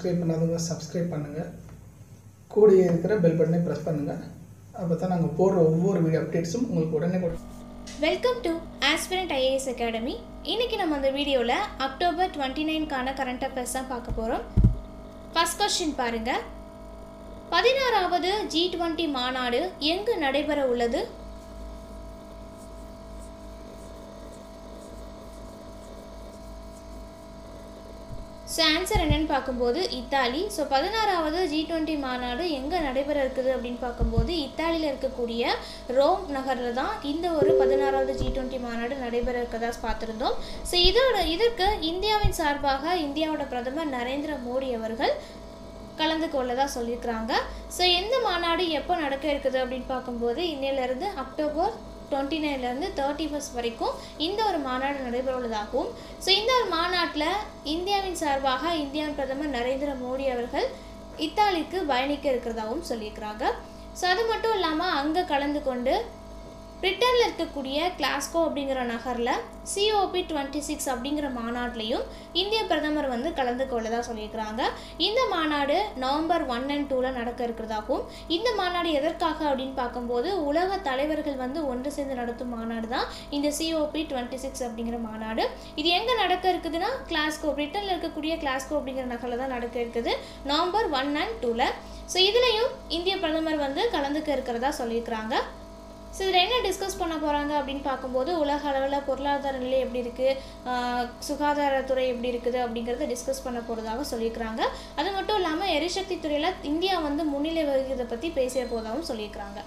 subscribe பண்ணாதவங்க subscribe பண்ணுங்கள் கூடயே இருக்கிற பெல் பட்டனை ப்ரெஸ் பண்ணுங்கள் அப்போ தான் நாங்கள் போடுற ஒவ்வொரு வீடியோ அப்டேட்ஸும் உங்களுக்கு உடனே கொடு- welcome to aspirant IAS academy இன்னைக்கு நம்ம அந்த வீடியோவில் அக்டோபர் டுவெண்ட்டி நைன்கான கரண்ட் அஃபேர்ஸ் தான் பார்க்க போகிறோம் ஃபர்ஸ்ட் கொஸ்டின் பாருங்க பதினாறாவது ஜி டுவெண்ட்டி மாநாடு எங்கு நடைபெற உள்ளது ஸோ ஆன்சர் என்னன்னு பார்க்கும்போது இத்தாலி ஸோ பதினாறாவது ஜி டுவெண்ட்டி மாநாடு எங்கே நடைபெற இருக்குது அப்படின்னு பார்க்கும்போது இத்தாலியில் இருக்கக்கூடிய ரோம் நகரில் தான் இந்த ஒரு பதினாறாவது ஜி டுவெண்ட்டி மாநாடு நடைபெற இருக்கதா பார்த்துருந்தோம் ஸோ இதோட இதற்கு இந்தியாவின் சார்பாக இந்தியாவோட பிரதமர் நரேந்திர மோடி அவர்கள் கலந்து கொள்ளதா சொல்லியிருக்கிறாங்க ஸோ எந்த மாநாடு எப்போ நடக்க இருக்குது அப்படின்னு பார்க்கும்போது இன்னையிலேருந்து அக்டோபர் டுவெண்ட்டி நைன்லேருந்து தேர்ட்டி ஃபஸ்ட் வரைக்கும் இந்த ஒரு மாநாடு நடைபெற உள்ளதாகவும் ஸோ இந்த ஒரு மாநாட்டில் இந்தியாவின் சார்பாக இந்தியாவின் பிரதமர் நரேந்திர மோடி அவர்கள் இத்தாலிக்கு பயணிக்க இருக்கிறதாகவும் சொல்லியிருக்கிறாங்க ஸோ அது மட்டும் இல்லாமல் அங்கே கலந்து கொண்டு பிரிட்டனில் இருக்கக்கூடிய கிளாஸ்கோ அப்படிங்கிற நகரில் சிஓபி டுவெண்ட்டி சிக்ஸ் அப்படிங்கிற மாநாட்டிலையும் இந்திய பிரதமர் வந்து கலந்து கொள்ளதா சொல்லியிருக்கிறாங்க இந்த மாநாடு நவம்பர் ஒன் அண்ட் டூவில் நடக்க இருக்கிறதாகவும் இந்த மாநாடு எதற்காக அப்படின்னு பார்க்கும்போது உலக தலைவர்கள் வந்து ஒன்று சேர்ந்து நடத்தும் மாநாடு தான் இந்த சிஓபி டுவெண்ட்டி சிக்ஸ் அப்படிங்கிற மாநாடு இது எங்கே நடக்க இருக்குதுன்னா கிளாஸ்கோ பிரிட்டனில் இருக்கக்கூடிய கிளாஸ்கோ அப்படிங்கிற நகரில் தான் நடக்க இருக்குது நவம்பர் ஒன் அண்ட் டூவில் ஸோ இதுலேயும் இந்திய பிரதமர் வந்து கலந்துக்க இருக்கிறதா சொல்லியிருக்கிறாங்க ஸோ இதில் என்ன டிஸ்கஸ் பண்ண போகிறாங்க அப்படின்னு பார்க்கும்போது உலக அளவில் பொருளாதார நிலை எப்படி இருக்குது சுகாதாரத்துறை எப்படி இருக்குது அப்படிங்கிறத டிஸ்கஸ் பண்ண போகிறதாக சொல்லியிருக்கிறாங்க அது மட்டும் இல்லாமல் எரிசக்தி துறையில் இந்தியா வந்து முன்னிலை வகிக்கிறதை பற்றி பேசிய போதாகவும் சொல்லியிருக்கிறாங்க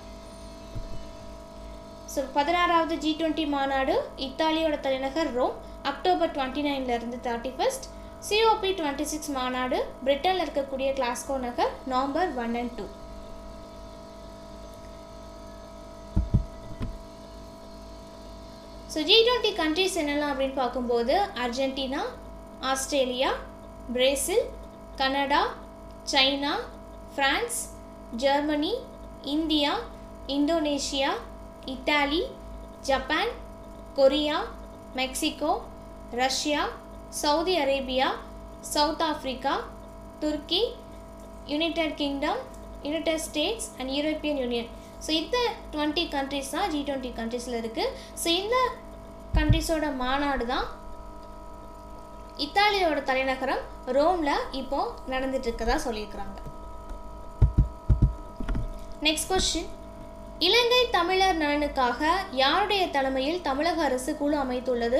ஸோ பதினாறாவது ஜி டுவெண்ட்டி மாநாடு இத்தாலியோட தலைநகர் ரோம் அக்டோபர் டுவெண்ட்டி நைன்லேருந்து thirty first COP twenty six மாநாடு பிரிட்டனில் இருக்கக்கூடிய கிளாஸ்கோ நகர் November one and two so G twenty countries என்னெல்லாம் அப்படின்னு பார்க்கும்போது Argentina Australia Brazil Canada China France Germany India Indonesia Italy Japan Korea Mexico Russia Saudi Arabia South Africa Turkey United Kingdom United States and European Union so இந்த twenty countries தான் G twenty கண்ட்ரீஸில் இருக்குது so இந்த கண்ட்ரிஸோட மாநாடு தான் இத்தாலியோட தலைநகரம் ரோமில் இப்போ நடந்துட்டு இருக்கதா சொல்லியிருக்கிறாங்க நெக்ஸ்ட் கொஸ்டின் இலங்கை தமிழர் நலனுக்காக யாருடைய தலைமையில் தமிழக அரசு குழு அமைத்துள்ளது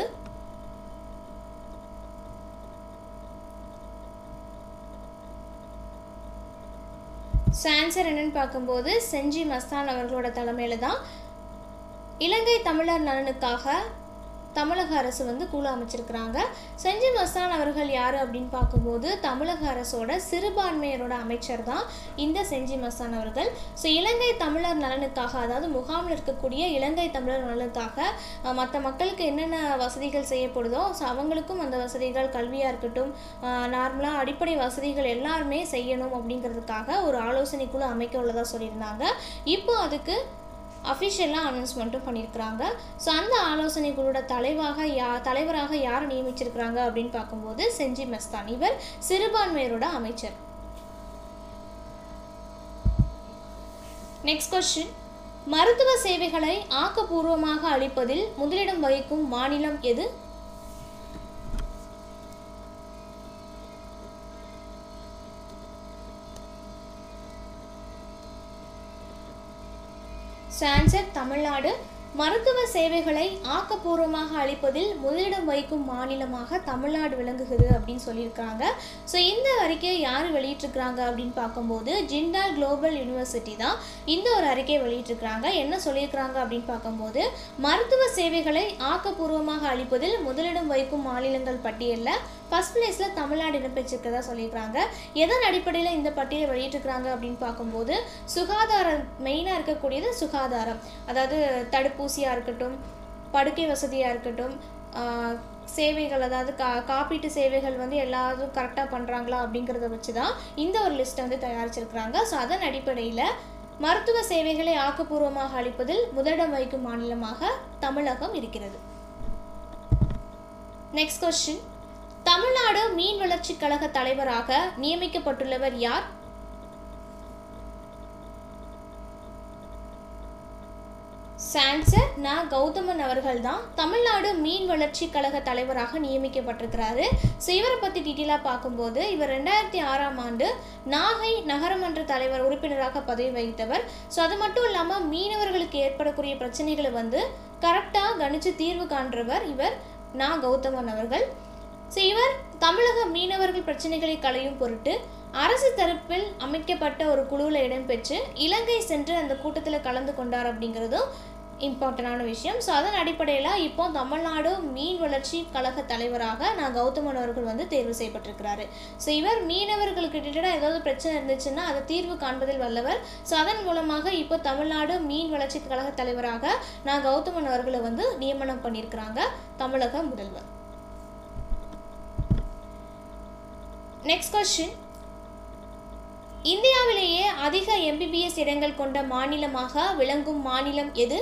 ஸோ ஆன்சர் என்னன்னு பார்க்கும்போது செஞ்சி மஸ்தான் அவர்களோட தலைமையில் தான் இலங்கை தமிழர் நலனுக்காக தமிழக அரசு வந்து குழு அமைச்சிருக்கிறாங்க செஞ்சி மஸ்தான் அவர்கள் யார் அப்படின்னு பார்க்கும்போது தமிழக அரசோட சிறுபான்மையரோட அமைச்சர் தான் இந்த செஞ்சி மஸ்தான் அவர்கள் ஸோ இலங்கை தமிழர் நலனுக்காக அதாவது முகாமில் இருக்கக்கூடிய இலங்கை தமிழர் நலனுக்காக மற்ற மக்களுக்கு என்னென்ன வசதிகள் செய்யப்படுதோ ஸோ அவங்களுக்கும் அந்த வசதிகள் கல்வியாக இருக்கட்டும் நார்மலாக அடிப்படை வசதிகள் எல்லாருமே செய்யணும் அப்படிங்கிறதுக்காக ஒரு ஆலோசனை குழு அமைக்க உள்ளதாக சொல்லியிருந்தாங்க இப்போ அதுக்கு அஃபிஷியலாக அனௌன்ஸ்மெண்ட்டும் பண்ணியிருக்கிறாங்க ஸோ அந்த ஆலோசனை குழுவோட தலைவாக யா தலைவராக யாரை நியமிச்சிருக்கிறாங்க அப்படின்னு பார்க்கும்போது செஞ்சி மஸ்தான் இவர் சிறுபான்மையரோட அமைச்சர் நெக்ஸ்ட் கொஸ்டின் மருத்துவ சேவைகளை ஆக்கப்பூர்வமாக அளிப்பதில் முதலிடம் வகிக்கும் மாநிலம் எது ஆன்சர் தமிழ்நாடு மருத்துவ சேவைகளை ஆக்கப்பூர்வமாக அளிப்பதில் முதலிடம் வைக்கும் மாநிலமாக தமிழ்நாடு விளங்குகிறது அப்படின்னு சொல்லியிருக்காங்க ஸோ இந்த அறிக்கையை யார் வெளியிட்டிருக்கிறாங்க அப்படின்னு பார்க்கும்போது ஜிண்டால் குளோபல் யூனிவர்சிட்டி தான் இந்த ஒரு அறிக்கையை வெளியிட்டிருக்கிறாங்க என்ன சொல்லியிருக்கிறாங்க அப்படின்னு பார்க்கும்போது மருத்துவ சேவைகளை ஆக்கப்பூர்வமாக அளிப்பதில் முதலிடம் வைக்கும் மாநிலங்கள் பட்டியலில் ஃபர்ஸ்ட் பிளேஸில் தமிழ்நாடு இடம்பெற்றிருக்கிறதா சொல்லியிருக்கிறாங்க எதன் அடிப்படையில் இந்த பட்டியலை வெளியிட்டிருக்கிறாங்க அப்படின்னு பார்க்கும்போது சுகாதாரம் மெயினாக இருக்கக்கூடியது சுகாதாரம் அதாவது தடுப்பூசியாக இருக்கட்டும் படுக்கை வசதியாக இருக்கட்டும் ஆஹ், சேவைகள் அதாவது கா காப்பீட்டு சேவைகள் வந்து எல்லாரும் கரெக்டாக பண்ணுறாங்களா அப்படிங்கிறத வச்சு தான் இந்த ஒரு லிஸ்ட்டை வந்து தயாரிச்சிருக்கிறாங்க ஸோ அதன் அடிப்படையில் மருத்துவ சேவைகளை ஆக்கப்பூர்வமாக அளிப்பதில் முதலிடம் வகிக்கும் மாநிலமாக தமிழகம் இருக்கிறது நெக்ஸ்ட் கொஸ்டின் தமிழ்நாடு மீன் வளர்ச்சி கழக தலைவராக நியமிக்கப்பட்டுள்ளவர் யார் சான்சர் ந கௌதமன் அவர்கள் தான் தமிழ்நாடு மீன் வளர்ச்சி கழக தலைவராக நியமிக்கப்பட்டிருக்கிறாரு ஸோ இவரை பற்றி டீட்டெயிலாக பார்க்கும்போது இவர் ரெண்டாயிரத்தி ஆறாம் ஆண்டு நாகை நகரமன்ற தலைவர் உறுப்பினராக பதவி வகித்தவர் ஸோ அது மட்டும் இல்லாமல் மீனவர்களுக்கு ஏற்படக்கூடிய பிரச்சனைகளை வந்து கரெக்டாக கணிச்சு தீர்வு காண்றவர் இவர் நா கௌதமன் அவர்கள் ஸோ இவர் தமிழக மீனவர்கள் பிரச்சனைகளை களையும் பொருட்டு அரசு தரப்பில் அமைக்கப்பட்ட ஒரு குழுவில் இடம்பெற்று இலங்கை சென்று அந்த கூட்டத்தில் கலந்து கொண்டார் அப்படிங்கிறதும் இம்பார்ட்டண்டான விஷயம் ஸோ அதன் அடிப்படையில் இப்போ தமிழ்நாடு மீன் வளர்ச்சி கழக தலைவராக நான் கௌதமன் அவர்கள் வந்து தேர்வு செய்யப்பட்டிருக்கிறாரு ஸோ இவர் மீனவர்களுக்கு ரிலேட்டடாக ஏதாவது பிரச்சனை இருந்துச்சுன்னா அதை தீர்வு காண்பதில் வல்லவர் ஸோ அதன் மூலமாக இப்போ தமிழ்நாடு மீன் வளர்ச்சி கழக தலைவராக நான் கௌதமன் அவர்களை வந்து நியமனம் பண்ணியிருக்கிறாங்க தமிழக முதல்வர் நெக்ஸ்ட் கொஸ்டின் இந்தியாவிலேயே அதிக எம்பிபிஎஸ் இடங்கள் கொண்ட மாநிலமாக விளங்கும் மாநிலம் எது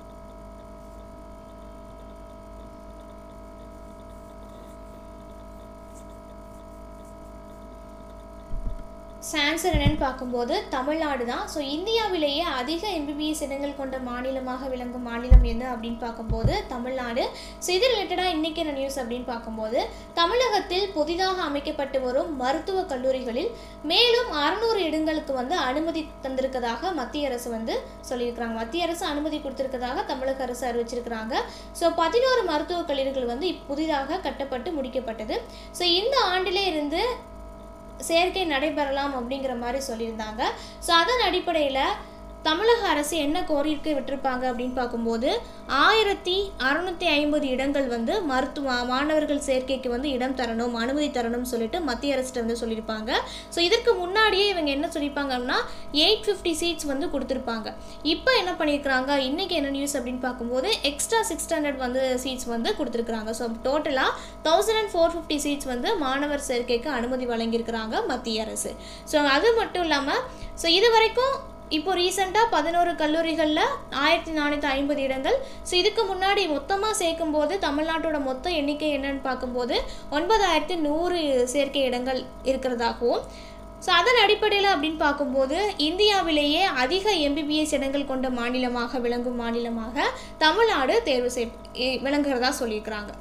ஆன்சர் என்னன்னு பார்க்கும்போது தமிழ்நாடு தான் ஸோ இந்தியாவிலேயே அதிக எம்பிபிஎஸ் இடங்கள் கொண்ட மாநிலமாக விளங்கும் மாநிலம் எது அப்படின்னு பார்க்கும்போது தமிழ்நாடு ஸோ இது ரிலேட்டடாக இன்றைக்கி என்ன நியூஸ் அப்படின்னு பார்க்கும்போது தமிழகத்தில் புதிதாக அமைக்கப்பட்டு வரும் மருத்துவக் கல்லூரிகளில் மேலும் அறுநூறு இடங்களுக்கு வந்து அனுமதி தந்திருக்கதாக மத்திய அரசு வந்து சொல்லியிருக்கிறாங்க மத்திய அரசு அனுமதி கொடுத்திருக்கதாக தமிழக அரசு அறிவிச்சிருக்கிறாங்க ஸோ பதினோரு மருத்துவக் கல்லூரிகள் வந்து இப் புதிதாக கட்டப்பட்டு முடிக்கப்பட்டது ஸோ இந்த ஆண்டிலே இருந்து சேர்க்கை நடைபெறலாம் அப்படிங்கிற மாதிரி சொல்லியிருந்தாங்க ஸோ அதன் அடிப்படையில் தமிழக அரசு என்ன கோரிக்கை விட்டிருப்பாங்க அப்படின்னு பார்க்கும்போது ஆயிரத்தி அறநூற்றி ஐம்பது இடங்கள் வந்து மருத்துவ மாணவர்கள் சேர்க்கைக்கு வந்து இடம் தரணும் அனுமதி தரணும்னு சொல்லிட்டு மத்திய அரசிட்ட வந்து சொல்லியிருப்பாங்க ஸோ இதற்கு முன்னாடியே இவங்க என்ன சொல்லியிருப்பாங்க அப்படின்னா எயிட் ஃபிஃப்டி சீட்ஸ் வந்து கொடுத்துருப்பாங்க இப்போ என்ன பண்ணியிருக்கிறாங்க இன்றைக்கி என்ன நியூஸ் அப்படின்னு பார்க்கும்போது எக்ஸ்ட்ரா சிக்ஸ் ஹண்ட்ரட் வந்து சீட்ஸ் வந்து கொடுத்துருக்குறாங்க ஸோ டோட்டலாக thousand and four fifty seats வந்து மாணவர் சேர்க்கைக்கு அனுமதி வழங்கியிருக்கிறாங்க மத்திய அரசு ஸோ அது மட்டும் இல்லாமல் ஸோ இது வரைக்கும் இப்போ ரீசெண்டாக பதினோரு கல்லூரிகளில் ஆயிரத்தி நானூற்றி ஐம்பது இடங்கள் ஸோ இதுக்கு முன்னாடி மொத்தமாக சேர்க்கும்போது தமிழ்நாட்டோட மொத்த எண்ணிக்கை என்னன்னு பார்க்கும்போது ஒன்பதாயிரத்தி நூறு சேர்க்கை இடங்கள் இருக்கிறதாகவும் ஸோ அதன் அடிப்படையில் அப்படின்னு பார்க்கும்போது இந்தியாவிலேயே அதிக எம்பிபிஎஸ் இடங்கள் கொண்ட மாநிலமாக விளங்கும் மாநிலமாக தமிழ்நாடு தேர்வு செய் விளங்குறதா சொல்லியிருக்கிறாங்க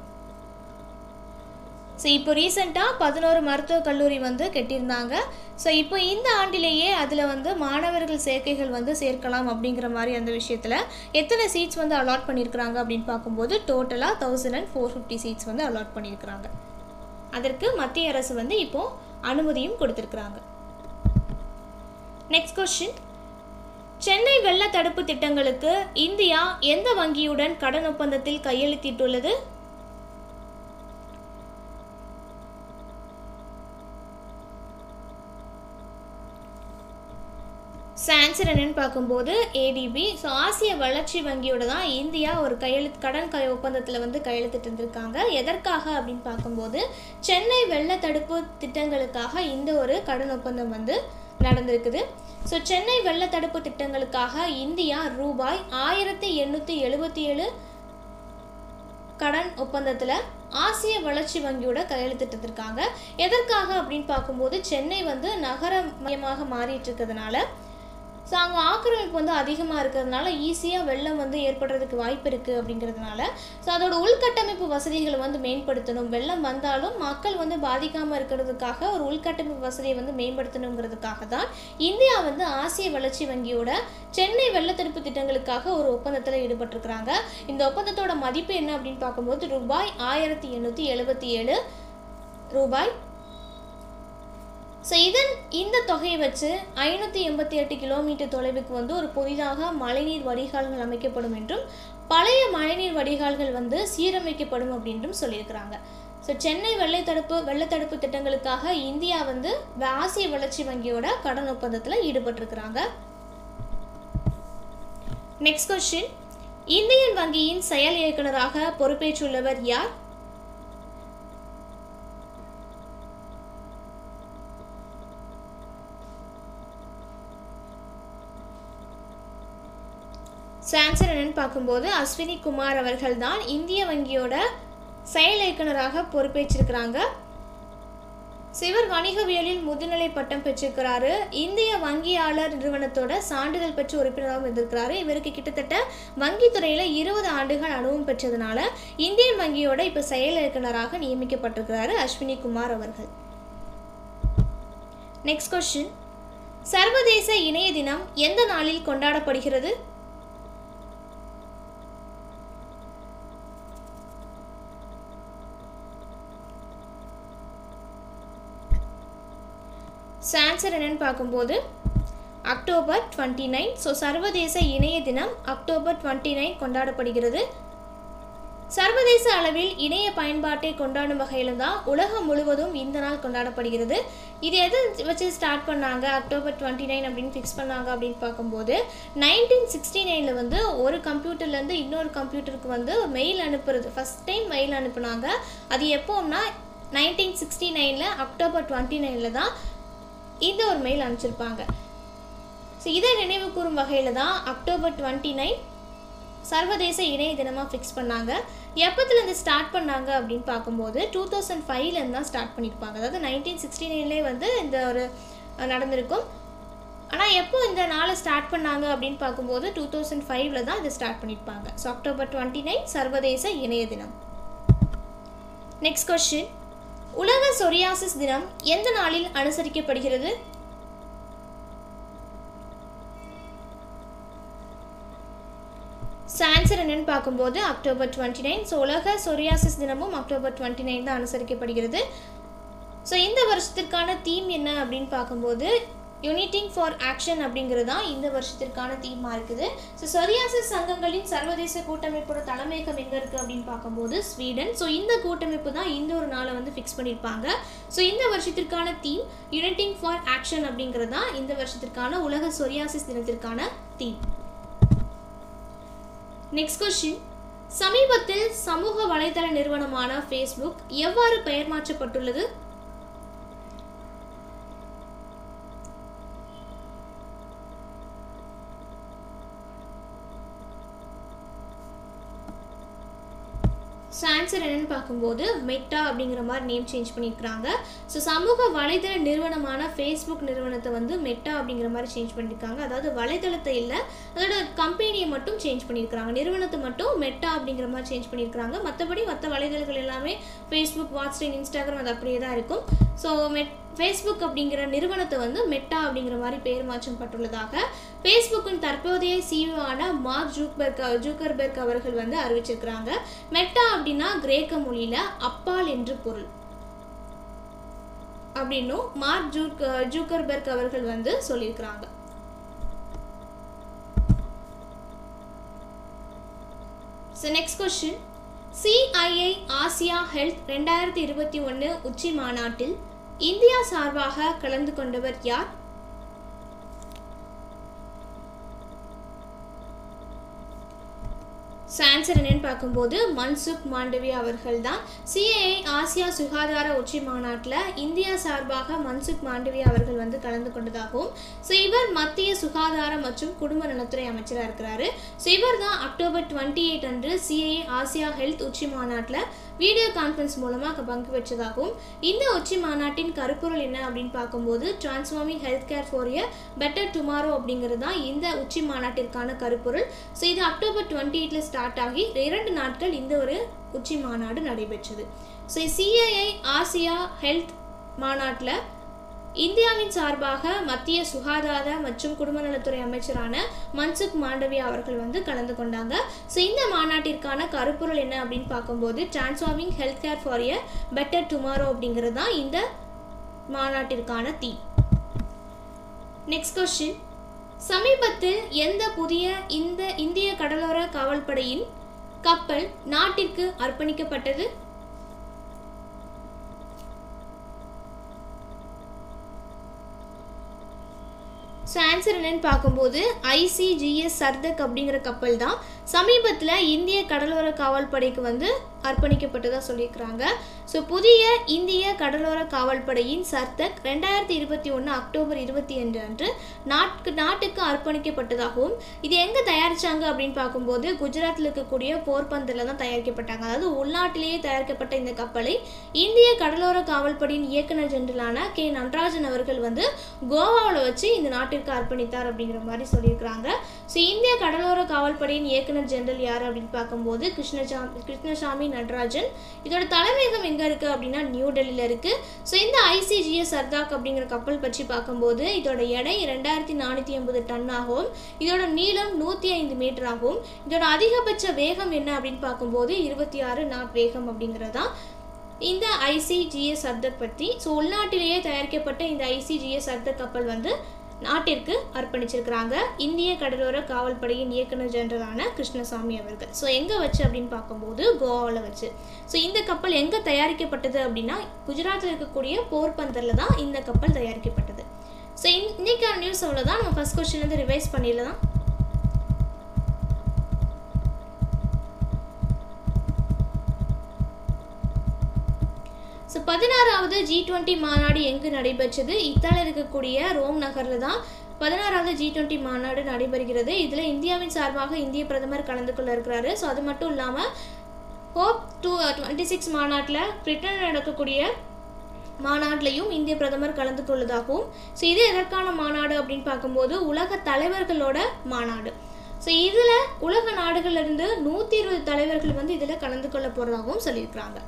ஸோ இப்போ ரீசெண்டாக பதினோரு மருத்துவக் கல்லூரி வந்து கட்டியிருந்தாங்க ஸோ இப்போ இந்த ஆண்டிலேயே அதில் வந்து மாணவர்கள் சேர்க்கைகள் வந்து சேர்க்கலாம் அப்படிங்கிற மாதிரி அந்த விஷயத்தில் எத்தனை சீட்ஸ் வந்து அலாட் பண்ணியிருக்கிறாங்க அப்படின்னு பார்க்கும்போது டோட்டலாக thousand and four fifty seats வந்து அலாட் பண்ணியிருக்கிறாங்க அதற்கு மத்திய அரசு வந்து இப்போது அனுமதியும் கொடுத்துருக்குறாங்க நெக்ஸ்ட் கொஸ்டின் சென்னை வெள்ள தடுப்பு திட்டங்களுக்கு இந்தியா எந்த வங்கியுடன் கடன் ஒப்பந்தத்தில் கையெழுத்திட்டுள்ளது ஆன்சர் என்னன்னு பார்க்கும்போது ஏடிபி ஸோ ஆசிய வளர்ச்சி வங்கியோட தான் இந்தியா ஒரு கையெழுத்து கடன் கை ஒப்பந்தத்தில் வந்து கையெழுத்திட்டு இருந்திருக்காங்க எதற்காக அப்படின்னு பார்க்கும்போது சென்னை வெள்ள தடுப்பு திட்டங்களுக்காக இந்த ஒரு கடன் ஒப்பந்தம் வந்து நடந்திருக்குது ஸோ சென்னை வெள்ள தடுப்பு திட்டங்களுக்காக இந்தியா ரூபாய் ஆயிரத்தி எண்ணூற்றி எழுபத்தி ஏழு கடன் ஒப்பந்தத்தில் ஆசிய வளர்ச்சி வங்கியோட கையெழுத்திட்டிருக்காங்க எதற்காக அப்படின்னு பார்க்கும்போது சென்னை வந்து நகர மையமாக மாறிட்டு இருக்கிறதுனால ஸோ அங்கே ஆக்கிரமிப்பு வந்து அதிகமாக இருக்கிறதுனால ஈஸியாக வெள்ளம் வந்து ஏற்படுறதுக்கு வாய்ப்பு இருக்குது அப்படிங்கிறதுனால ஸோ அதோட உள்கட்டமைப்பு வசதிகளை வந்து மேம்படுத்தணும் வெள்ளம் வந்தாலும் மக்கள் வந்து பாதிக்காமல் இருக்கிறதுக்காக ஒரு உள்கட்டமைப்பு வசதியை வந்து மேம்படுத்தணுங்கிறதுக்காக தான் இந்தியா வந்து ஆசிய வளர்ச்சி வங்கியோட சென்னை வெள்ளத்தடுப்பு திட்டங்களுக்காக ஒரு ஒப்பந்தத்தில் ஈடுபட்டிருக்கிறாங்க இந்த ஒப்பந்தத்தோட மதிப்பு என்ன அப்படின்னு பார்க்கும்போது ரூபாய் ஆயிரத்தி எண்ணூற்றி எழுபத்தி ஏழு ரூபாய் ஸோ இதன் இந்த தொகையை வச்சு ஐநூற்றி எண்பத்தி எட்டு கிலோமீட்டர் தொலைவுக்கு வந்து ஒரு புதிதாக மழைநீர் வடிகால்கள் அமைக்கப்படும் என்றும் பழைய மழைநீர் வடிகால்கள் வந்து சீரமைக்கப்படும் அப்படின்றும் சொல்லியிருக்கிறாங்க ஸோ சென்னை வெள்ளை தடுப்பு வெள்ளத்தடுப்பு திட்டங்களுக்காக இந்தியா வந்து ஆசிய வளர்ச்சி வங்கியோட கடன் ஒப்பந்தத்தில் ஈடுபட்டிருக்கிறாங்க நெக்ஸ்ட் கொஸ்டின் இந்தியன் வங்கியின் செயல் இயக்குநராக பொறுப்பேற்றுள்ளவர் யார் ஸோ ஆன்சர் என்னன்னு பார்க்கும்போது அஸ்வினி குமார் அவர்கள் தான் இந்திய வங்கியோட செயல் இயக்குனராக பொறுப்பேற்றிருக்கிறாங்க சிவர் வணிகவியலில் முதுநிலை பட்டம் பெற்றிருக்கிறாரு இந்திய வங்கியாளர் நிறுவனத்தோட சான்றிதழ் பெற்ற உறுப்பினராகவும் இருந்திருக்கிறாரு இவருக்கு கிட்டத்தட்ட வங்கித்துறையில் இருபது ஆண்டுகள் அனுபவம் பெற்றதுனால இந்தியன் வங்கியோட இப்போ செயல் இயக்குனராக நியமிக்கப்பட்டிருக்கிறாரு அஸ்வினி குமார் அவர்கள் நெக்ஸ்ட் கொஸ்டின் சர்வதேச இணைய தினம் எந்த நாளில் கொண்டாடப்படுகிறது ஆன்சர் என்னன்னு பார்க்கும்போது அக்டோபர் டுவெண்ட்டி நைன் ஸோ சர்வதேச இணைய தினம் அக்டோபர் டுவெண்ட்டி நைன் கொண்டாடப்படுகிறது சர்வதேச அளவில் இணைய பயன்பாட்டை கொண்டாடும் வகையில் தான் உலகம் முழுவதும் இந்த நாள் கொண்டாடப்படுகிறது இது எதை வச்சு ஸ்டார்ட் பண்ணாங்க அக்டோபர் டுவெண்ட்டி நைன் அப்படின்னு ஃபிக்ஸ் பண்ணாங்க அப்படின்னு பார்க்கும்போது நைன்டீன் சிக்ஸ்டி நைனில் வந்து ஒரு கம்ப்யூட்டர்லேருந்து இன்னொரு கம்ப்யூட்டருக்கு வந்து மெயில் அனுப்புறது ஃபஸ்ட் டைம் மெயில் அனுப்புனாங்க அது எப்போன்னா நைன்டீன் சிக்ஸ்டி நைனில் அக்டோபர் டுவெண்ட்டி நைனில் தான் இந்த ஒரு மெயில் அனுப்பிச்சிருப்பாங்க ஸோ இதை நினைவு கூறும் வகையில் தான் அக்டோபர் டுவெண்ட்டி நைன் சர்வதேச இணைய தினமாக ஃபிக்ஸ் பண்ணாங்க எப்போத்துலேருந்து ஸ்டார்ட் பண்ணாங்க அப்படின்னு பார்க்கும்போது டூ தௌசண்ட் ஃபைவ்லேருந்து தான் ஸ்டார்ட் பண்ணியிருப்பாங்க அதாவது நைன்டீன் சிக்ஸ்டி நைன்லேயே வந்து இந்த ஒரு அஹ், நடந்திருக்கும் ஆனால் எப்போ இந்த நாளை ஸ்டார்ட் பண்ணாங்க அப்படின்னு பார்க்கும்போது டூ தௌசண்ட் ஃபைவ்ல தான் இதை ஸ்டார்ட் பண்ணியிருப்பாங்க ஸோ அக்டோபர் டுவெண்ட்டி நைன் சர்வதேச இணைய தினம் நெக்ஸ்ட் கொஸ்டின் உலக சொரியாசிஸ் தினம் எந்த நாளில் அனுசரிக்கப்படுகிறது ஆன்சர் என்னன்னு பார்க்கும்போது அக்டோபர் டுவெண்ட்டி நைன் ஸோ உலக சொரியாசிஸ் தினமும் அக்டோபர் டுவெண்ட்டி நைன் தான் அனுசரிக்கப்படுகிறது ஸோ இந்த வருஷத்திற்கான தீம் என்ன அப்படின்னு பார்க்கும்போது யுனிட்டிங் ஃபார் ஆக்ஷன் அப்படிங்கிறது தான் இந்த வருஷத்திற்கான தீமாக இருக்குது ஸோ சொரியாசிஸ் சங்கங்களின் சர்வதேச கூட்டமைப்போட தலைமையகம் எங்கே இருக்குது அப்படின்னு பார்க்கும்போது ஸ்வீடன் ஸோ இந்த கூட்டமைப்பு தான் இந்த ஒரு நாளை வந்து ஃபிக்ஸ் பண்ணியிருப்பாங்க ஸோ இந்த வருஷத்திற்கான தீம் யுனிட்டிங் ஃபார் ஆக்ஷன் அப்படிங்கிறது தான் இந்த வருஷத்திற்கான உலக சொரியாசிஸ் தினத்திற்கான தீம் நெக்ஸ்ட் கொஸ்டின் சமீபத்தில் சமூக வலைதள நிறுவனமான ஃபேஸ்புக் எவ்வாறு பெயர் மாற்றப்பட்டுள்ளது ஸோ ஆன்சர் என்னன்னு பார்க்கும்போது மெட்டா அப்படிங்கிற மாதிரி நேம் சேஞ்ச் பண்ணியிருக்கிறாங்க ஸோ சமூக வலைதள நிறுவனமான ஃபேஸ்புக் நிறுவனத்தை வந்து மெட்டா அப்படிங்கிற மாதிரி சேஞ்ச் பண்ணியிருக்காங்க அதாவது வலைதளத்தை இல்லை அதோட கம்பெனியை மட்டும் சேஞ்ச் பண்ணியிருக்கிறாங்க நிறுவனத்தை மட்டும் மெட்டா அப்படிங்கிற மாதிரி சேஞ்ச் பண்ணியிருக்கிறாங்க மற்றபடி மற்ற வலைதளங்கள் எல்லாமே ஃபேஸ்புக் வாட்ஸ்அப் இன்ஸ்டாகிராம் அது அப்படியே தான் இருக்கும் ஸோ மெட் ஃபேஸ்புக் அப்படிங்கிற நிறுவனத்தை வந்து மெட்டா அப்படிங்கிற மாதிரி பெயர் மாற்றம் பட்டுள்ளதாக ஃபேஸ்புக்கின் தற்போதைய சிஇஓவான மார்க் ஜூக்பெர்க் ஜூக்கர்பெர்க் அவர்கள் வந்து அறிவிச்சிருக்கிறாங்க மெட்டா அப்படின்னா கிரேக்க மொழியில அப்பால் என்று பொருள் அப்படின்னும் மார்க் ஜூக் ஜூக்கர்பெர்க் அவர்கள் வந்து சொல்லியிருக்கிறாங்க so next question CII Asia health ரெண்டாயிரத்தி இருபத்தி ஒன்று உச்சி மாநாட்டில் இந்தியா சார்பாக கலந்து கொண்டவர் யார் ஆன்சர் என்னன்னு பார்க்கும்போது மன்சுக் மாண்டவியா அவர்கள் தான் சிஏஐ ஆசியா சுகாதார உச்சி மாநாட்டில் இந்தியா சார்பாக மன்சுக் மாண்டவியா அவர்கள் வந்து கலந்து கொண்டதாகவும் ஸோ இவர் மத்திய சுகாதார மற்றும் குடும்ப நலத்துறை அமைச்சராக இருக்கிறாரு ஸோ இவர் தான் அக்டோபர் டுவெண்ட்டி எயிட் அன்று சிஏஐ ஆசியா ஹெல்த் உச்சி மாநாட்டில் வீடியோ கான்ஃபரன்ஸ் மூலமாக பங்கு பெற்றதாகவும் இந்த உச்சி மாநாட்டின் கருப்பொருள் என்ன அப்படின்னு பார்க்கும்போது transforming health care for a better tomorrow அப்படிங்கிறது தான் இந்த உச்சி மாநாட்டிற்கான கருப்பொருள் ஸோ இது அக்டோபர் டுவெண்ட்டி எயிட்டில் ஸ்டார்ட் ஆகி இரண்டு நாட்கள் இந்த ஒரு உச்சி மாநாடு நடைபெற்றது ஸோ சிஐஐ ஆசியா ஹெல்த் மாநாட்டில் இந்தியாவின் சார்பாக மத்திய சுகாதார மற்றும் குடும்ப நலத்துறை அமைச்சரான மன்சுக் மாண்டவியா அவர்கள் வந்து கலந்து கொண்டாங்க ஸோ இந்த மாநாட்டிற்கான கருப்பொருள் என்ன அப்படின்னு பார்க்கும்போது transforming health care for a better tomorrow அப்படிங்கிறது தான் இந்த மாநாட்டிற்கான தீ நெக்ஸ்ட் கொஸ்டின் சமீபத்தில் எந்த புதிய இந்த இந்திய கடலோர காவல்படையின் கப்பல் நாட்டிற்கு அர்ப்பணிக்கப்பட்டது ஸோ ஆன்சர் என்னன்னு பார்க்கும்போது ஐசிஜிஎஸ் சர்தக் அப்படிங்கிற கப்பல் தான் சமீபத்தில் இந்திய கடலோர காவல்படைக்கு வந்து அர்ப்பணிக்கப்பட்டதாக சொல்லியிருக்கிறாங்க ஸோ புதிய இந்திய கடலோர காவல்படையின் சர்தக் ரெண்டாயிரத்தி இருபத்தி ஒன்று அக்டோபர் இருபத்தி அன்று அன்று நாட்டுக்கு நாட்டுக்கு அர்ப்பணிக்கப்பட்டதாகவும் இது எங்கே தயாரித்தாங்க அப்படின்னு பார்க்கும்போது குஜராத்தில் இருக்கக்கூடிய போர்பந்தரில் தான் தயாரிக்கப்பட்டாங்க அதாவது உள்நாட்டிலேயே தயாரிக்கப்பட்ட இந்த கப்பலை இந்திய கடலோர காவல்படையின் இயக்குனர் ஜெனரலான கே நடராஜன் அவர்கள் வந்து கோவாவில் வச்சு இந்த நாட்டிற்கு அர்ப்பணித்தார் அப்படிங்கிற மாதிரி சொல்லியிருக்கிறாங்க ஸோ இந்திய கடலோர காவல்படையின் இயக்குனர் ஜெனரல் யார் அப்படின்னு பார்க்கும்போது கிருஷ்ணசாமி கிருஷ்ணசாமி நடராஜன் இதோட தலைமையகம் எங்கே இருக்குது அப்படின்னா நியூ டெல்லியில் இருக்குது ஸோ இந்த ஐசிஜிஎஸ் சர்தாக் அப்படிங்கிற கப்பல் பற்றி பார்க்கும்போது இதோட எடை ரெண்டாயிரத்தி நானூற்றி எண்பது டன் ஆகும் இதோட நீளம் நூற்றி ஐந்து மீட்டர் ஆகும் இதோட அதிகபட்ச வேகம் என்ன அப்படின்னு பார்க்கும்போது இருபத்தி ஆறு நாட் வேகம் அப்படிங்கிறது தான் இந்த ஐசிஜிஎஸ் சர்தக் பற்றி ஸோ உள்நாட்டிலேயே தயாரிக்கப்பட்ட இந்த ஐசிஜிஎஸ் சர்தக் கப்பல் வந்து நாட்டிற்கு அர்ப்பணிச்சிருக்கிறாங்க இந்திய கடலோர காவல்படையின் இயக்குனர் ஜெனரலான கிருஷ்ணசாமி அவர்கள் ஸோ எங்கே வச்சு அப்படின்னு பார்க்கும்போது கோவாவில் வச்சு ஸோ இந்த கப்பல் எங்கே தயாரிக்கப்பட்டது அப்படின்னா குஜராத்தில் இருக்கக்கூடிய போர்பந்தரில் தான் இந்த கப்பல் தயாரிக்கப்பட்டது ஸோ இன்னைக்கான நியூஸ் அவ்வளோதான் நம்ம ஃபஸ்ட் கொஸ்டின்லேருந்து ரிவைஸ் பண்ணிடலாம் ஸோ பதினாறாவது ஜி டுவெண்ட்டி மாநாடு எங்கு நடைபெற்றது இத்தாலியில் இருக்கக்கூடிய ரோம் நகரில் தான் பதினாறாவது ஜி டுவெண்ட்டி மாநாடு நடைபெறுகிறது இதில் இந்தியாவின் சார்பாக இந்திய பிரதமர் கலந்து கொள்ள இருக்கிறாரு ஸோ அது மட்டும் இல்லாமல் ஹோப் டூ டுவெண்ட்டி சிக்ஸ் மாநாட்டில் பிரிட்டனில் நடக்கக்கூடிய மாநாட்டிலையும் இந்திய பிரதமர் கலந்து கொள்வதாகவும் ஸோ இது எதற்கான மாநாடு அப்படின்னு பார்க்கும்போது உலக தலைவர்களோட மாநாடு ஸோ இதில் உலக நாடுகள்லேருந்து நூற்றி இருபது தலைவர்கள் வந்து இதில் கலந்து கொள்ள போகிறதாகவும் சொல்லியிருக்கிறாங்க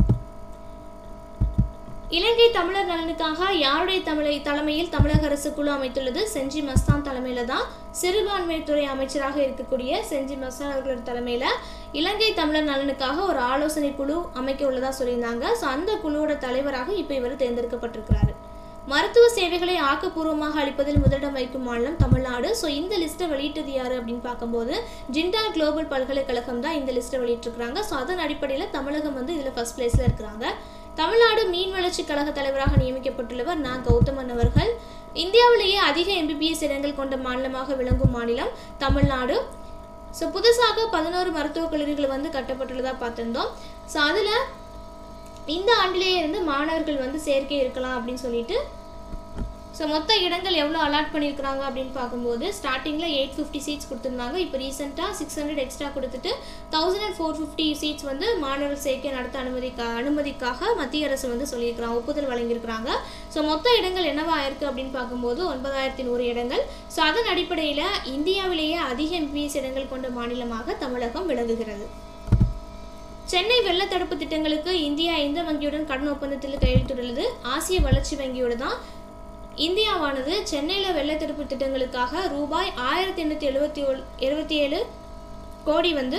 இலங்கை தமிழர் நலனுக்காக யாருடைய தமிழை தலைமையில் தமிழக அரசு குழு அமைத்துள்ளது செஞ்சி மஸ்தான் தலைமையில தான் சிறுபான்மைத்துறை அமைச்சராக இருக்கக்கூடிய செஞ்சி மஸ்தான் அவர்களோட தலைமையில இலங்கை தமிழர் நலனுக்காக ஒரு ஆலோசனை குழு அமைக்க உள்ளதா சொல்லியிருந்தாங்க ஸோ அந்த குழுவோட தலைவராக இப்போ இவர் தேர்ந்தெடுக்கப்பட்டிருக்கிறாரு மருத்துவ சேவைகளை ஆக்கப்பூர்வமாக அளிப்பதில் முதலிடம் வைக்கும் மாநிலம் தமிழ்நாடு ஸோ இந்த லிஸ்ட்டை வெளியிட்டது யார் அப்படின்னு பார்க்கும்போது ஜிண்டால் குளோபல் பல்கலைக்கழகம் தான் இந்த லிஸ்ட்டை வெளியிட்டிருக்கிறாங்க ஸோ அதன் அடிப்படையில் தமிழகம் வந்து இதில் ஃபர்ஸ்ட் பிளேஸில் இருக்கிறாங்க தமிழ்நாடு மீன் வளர்ச்சி கழக தலைவராக நியமிக்கப்பட்டுள்ளவர் நா கௌதமன் அவர்கள் இந்தியாவிலேயே அதிக எம்பிபிஎஸ் இடங்கள் கொண்ட மாநிலமாக விளங்கும் மாநிலம் தமிழ்நாடு ஸோ புதுசாக பதினோரு மருத்துவக் கல்லூரிகள் வந்து கட்டப்பட்டுள்ளதாக பார்த்துருந்தோம் ஸோ அதில் இந்த ஆண்டிலேயே இருந்து மாணவர்கள் வந்து சேர்க்கை இருக்கலாம் அப்படின்னு சொல்லிட்டு ஸோ மொத்த இடங்கள் எவ்வளோ அலாட் பண்ணியிருக்கிறாங்க அப்படின்னு பார்க்கும்போது ஸ்டார்டிங்கில் எயிட் ஃபிஃப்டி சீட்ஸ் கொடுத்துருந்தாங்க இப்போ ரீசெண்டாக சிக்ஸ் ஹண்ட்ரட் எக்ஸ்ட்ரா கொடுத்துட்டு thousand and four fifty seats வந்து மாணவர் சேர்க்கை நடத்த அனுமதிக்கா அனுமதிக்காக மத்திய அரசு வந்து சொல்லியிருக்கிறாங்க ஒப்புதல் வழங்கியிருக்கிறாங்க ஸோ மொத்த இடங்கள் என்னவா ஆயிருக்கு அப்படின்னு பார்க்கும்போது ஒன்பதாயிரத்தி நூறு இடங்கள் ஸோ அதன் அடிப்படையில் இந்தியாவிலேயே அதிக எம்பிஎஸ் இடங்கள் கொண்ட மாநிலமாக தமிழகம் விளங்குகிறது சென்னை வெள்ள தடுப்பு திட்டங்களுக்கு இந்தியா எந்த வங்கியுடன் கடன் ஒப்பந்தத்தில் கையெழுத்துள்ளது ஆசிய வளர்ச்சி வங்கியோடு தான் இந்தியாவானது சென்னையில் வெள்ள தடுப்பு திட்டங்களுக்காக ரூபாய் ஆயிரத்தி எண்ணூற்றி எழுபத்தி எழுபத்தி ஏழு கோடி வந்து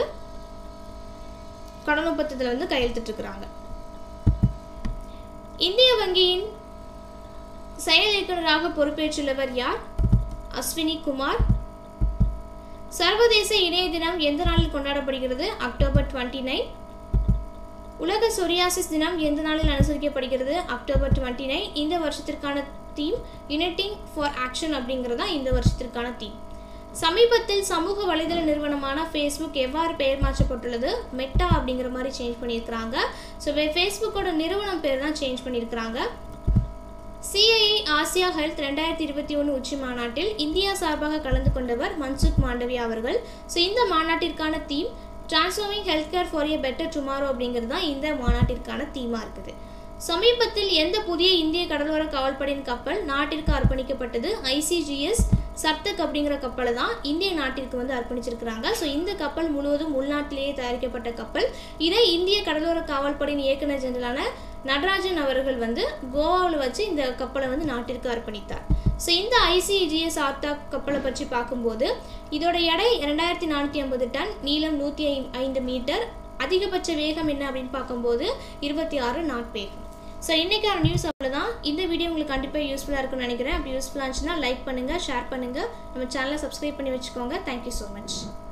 கடன் ஒப்பந்தத்தில் வந்து கையெழுத்திட்டுருக்குறாங்க இந்திய வங்கியின் செயல் இயக்குநராக பொறுப்பேற்றுள்ளவர் யார் அஸ்வினி குமார் சர்வதேச இணைய தினம் எந்த நாளில் கொண்டாடப்படுகிறது அக்டோபர் டுவெண்ட்டி நைன் உலக சொரியாசிஸ் தினம் எந்த நாளில் அனுசரிக்கப்படுகிறது அக்டோபர் டுவெண்ட்டி நைன் இந்த வருஷத்திற்கான தீம் யுனைட்டிங் ஃபார் ஆக்ஷன் அப்படிங்கிறது தான் இந்த வருஷத்திற்கான தீம் சமீபத்தில் சமூக வலைதள நிறுவனமான ஃபேஸ்புக் எவ்வாறு பெயர் மாற்றப்பட்டுள்ளது மெட்டா அப்படிங்கிற மாதிரி சேஞ்ச் பண்ணியிருக்கிறாங்க ஸோ ஃபேஸ்புக்கோட நிறுவனம் பேர் தான் சேஞ்ச் பண்ணியிருக்கிறாங்க சிஐஇ ஆசியா ஹெல்த் ரெண்டாயிரத்தி இருபத்தி ஒன்று உச்சி மாநாட்டில் இந்தியா சார்பாக கலந்து கொண்டவர் மன்சுக் மாண்டவியா அவர்கள் ஸோ இந்த மாநாட்டிற்கான theme transforming health care for a better tomorrow அப்படிங்கிறது தான் இந்த மாநாட்டிற்கான தீமாக இருக்குது சமீபத்தில் எந்த புதிய இந்திய கடலோர காவல்படையின் கப்பல் நாட்டிற்கு அர்ப்பணிக்கப்பட்டது ஐசிஜிஎஸ் சர்தக் அப்படிங்கிற கப்பலை தான் இந்திய நாட்டிற்கு வந்து அர்ப்பணிச்சிருக்கிறாங்க ஸோ இந்த கப்பல் முழுவதும் உள்நாட்டிலேயே தயாரிக்கப்பட்ட கப்பல் இதை இந்திய கடலோர காவல்படையின் இயக்குனர் ஜெனரலான நடராஜன் அவர்கள் வந்து கோவாவில் வச்சு இந்த கப்பலை வந்து நாட்டிற்கு அர்ப்பணித்தார் ஸோ இந்த ஐசிஜிஎஸ் ஆர்த்தா கப்பலை பற்றி பார்க்கும்போது இதோட எடை ரெண்டாயிரத்தி நானூற்றி ஐம்பது டன் நீளம் நூற்றி ஐந்து மீட்டர் அதிகபட்ச வேகம் என்ன அப்படின்னு பார்க்கும்போது இருபத்தி ஆறு நாட் வேகம் ஸோ இன்றைக்கான நியூஸ் அவ்வளோதான் இந்த வீடியோ உங்களுக்கு கண்டிப்பாக யூஸ்ஃபுல்லாக இருக்கும்னு நினைக்கிறேன் அப்படி யூஸ்ஃபுல்லாக இருந்துச்சுன்னா லைக் பண்ணுங்கள் ஷேர் பண்ணுங்கள் நம்ம சேனலை சப்ஸ்கிரைப் பண்ணி வச்சுக்கோங்க தேங்க்யூ ஸோ மச்